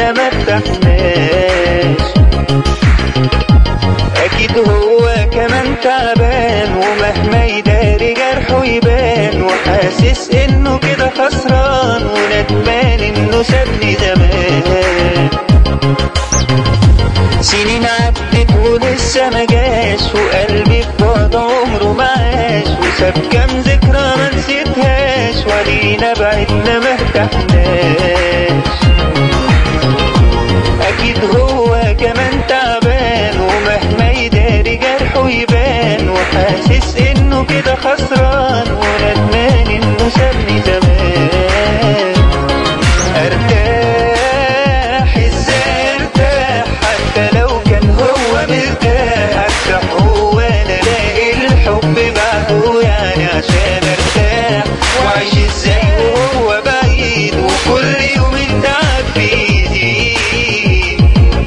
احنا ما ارتحناش اكيد هو كمان تعبان ومهما يداري جرحه يبان وحاسس انه كده خسران وندمان انه سابني زمان سنين عدت ولسه ما جاش وقلبي في بعد عمره ما عاش وساب كام ذكرى ما نسيتهاش ولينا بعدنا ما ارتحناش اكيد هو كمان تعبان ومهما يداري جرحه يبان وحاسس انه كده خسران وندمان انه سابني زمان ارتاح ازاي ارتاح حتى لو كان هو مرتاح ارتاح هو انا الاقي الحب بعده يعني عشان ارتاح واعيش ازاي وهو بعيد وكل يوم التعب بيزيد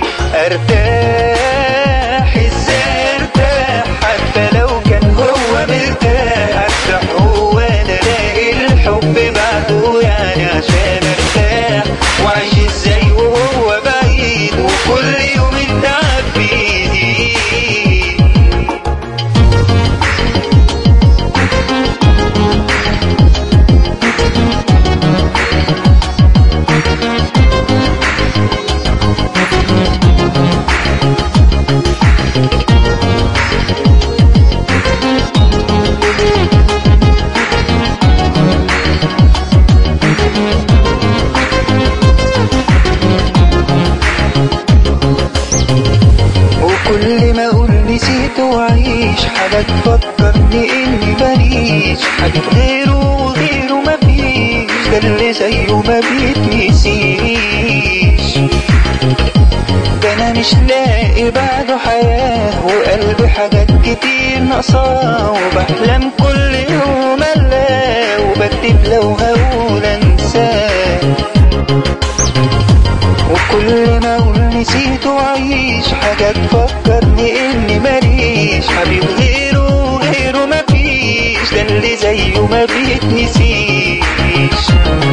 ارتاح ازاي ارتاح حتى لو كان هو مرتاح ارتاح هو انا الاقي الحب بعده يعني عشان ارتاح واعيش ازاي وهو بعيد وكل يوم التعب بيزيد وكل ما اقول نسيت واعيش حاجة تفكرني اني ماليش حاجة غيره وغيره مفيش ده اللي زيه ما بيتنسيش ده انا مش لاقي بعده حياة وقلبي حاجات كتير ناقصاه وبحلم كل يوم الاقي وبكتب لو هقول انساه وكل ما اقول نسيت واعيش حاجة تفكرني اني ماليش حبيب غيره غيره مفيش ده اللي زيه ما بيتنسيش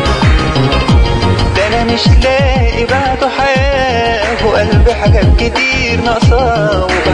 ده انا مش لاقي بعده حياة وقلبي حاجات كتير ناقصاه